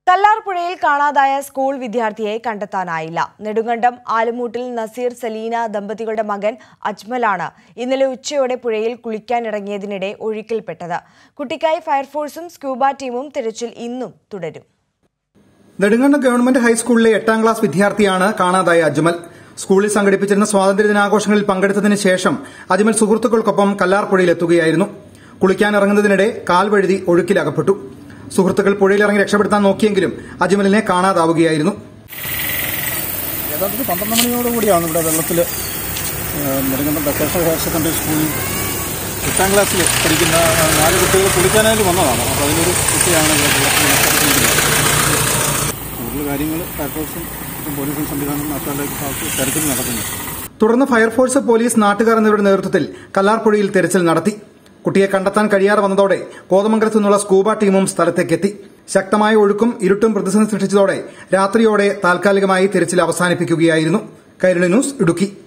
കല്ലാർപുഴയിൽ കാണാതായ സ്കൂൾ വിദ്യാർത്ഥിയെ കണ്ടെത്താനായില്ല നെടുങ്കണ്ടം ആലുമൂട്ടിൽ നസീർ സലീന ദമ്പതികളുടെ മകൻ അജ്മലാണ് ഇന്നലെ ഉച്ചയോടെ പുഴയിൽ കുളിക്കാനിറങ്ങിയതിനിടെ ഒഴുക്കിൽപ്പെട്ടത് കുട്ടിക്കായി ഫയർഫോഴ്സും സ്ക്യൂബ ടീമും തിരച്ചിൽ ഇന്നും തുടരും നെടുങ്കണ്ടം ഗവൺമെന്റ് ഹൈസ്കൂളിലെ എട്ടാം ക്ലാസ് വിദ്യാർത്ഥിയാണ് കാണാതായ അജ്മൽ സ്കൂളിൽ സംഘടിപ്പിച്ചിരുന്ന സ്വാതന്ത്ര്യദിനാഘോഷങ്ങളിൽ പങ്കെടുത്തതിന് ശേഷം അജ്മൽ സുഹൃത്തുക്കൾക്കൊപ്പം കല്ലാർപുഴയിലെത്തുകയായിരുന്നു കുളിക്കാനിറങ്ങുന്നതിനിടെ കാൽ വഴുതി ഒഴുക്കിലകപ്പെട്ടു സുഹൃത്തുക്കൾ പുഴയിലിറങ്ങി രക്ഷപ്പെടുത്താൻ നോക്കിയെങ്കിലും അജ്മലിനെ കാണാതാവുകയായിരുന്നു യഥാർത്ഥത്തിൽ പന്ത്രണ്ട് മണിയോട് കൂടിയാണ് ഇവിടെ വെള്ളത്തിൽ നെടുങ്കണ്ടം വെക്കേഷൻ ഹയർ സെക്കൻഡറി സ്കൂളിൽ എട്ടാം ക്ലാസ്സിൽ പഠിക്കുന്ന ആ, നാല് കുട്ടികൾ കുളിക്കാനായിട്ട് വന്നതാണ് അപ്പോൾ അതിലൊരു കുട്ടിയാണ് ഇവിടെ വെള്ളത്തിൽ നഷ്ടപ്പെട്ടിരിക്കുന്നത് കൂടുതൽ കാര്യങ്ങൾ ഫയർഫോഴ്സും പോലീസും സംവിധാനം നാട്ടുകാരുടെ തെരച്ചിൽ നടക്കുന്നു തുടർന്ന് ഫയർഫോഴ്സ് പോലീസ് നാട്ടുകാർ എന്നിവരുടെ നേതൃത്വത്തിൽ കല്ലാർപുഴയിൽ തെരച്ചിൽ നടത്തി കുട്ടിയെ കണ്ടെത്താൻ കഴിയാതെ വന്നതോടെ കോതമംഗലത്തു നിന്നുള്ള സ്കൂബ ടീമും സ്ഥലത്തേക്കെത്തി ശക്തമായ ഒഴുക്കും ഇരുട്ടും പ്രതിസന്ധി സൃഷ്ടിച്ചതോടെ രാത്രിയോടെ താൽക്കാലികമായി തെരച്ചിൽ അവസാനിപ്പിക്കുകയായിരുന്നു കൈരളി ന്യൂസ് ഇടുക്കി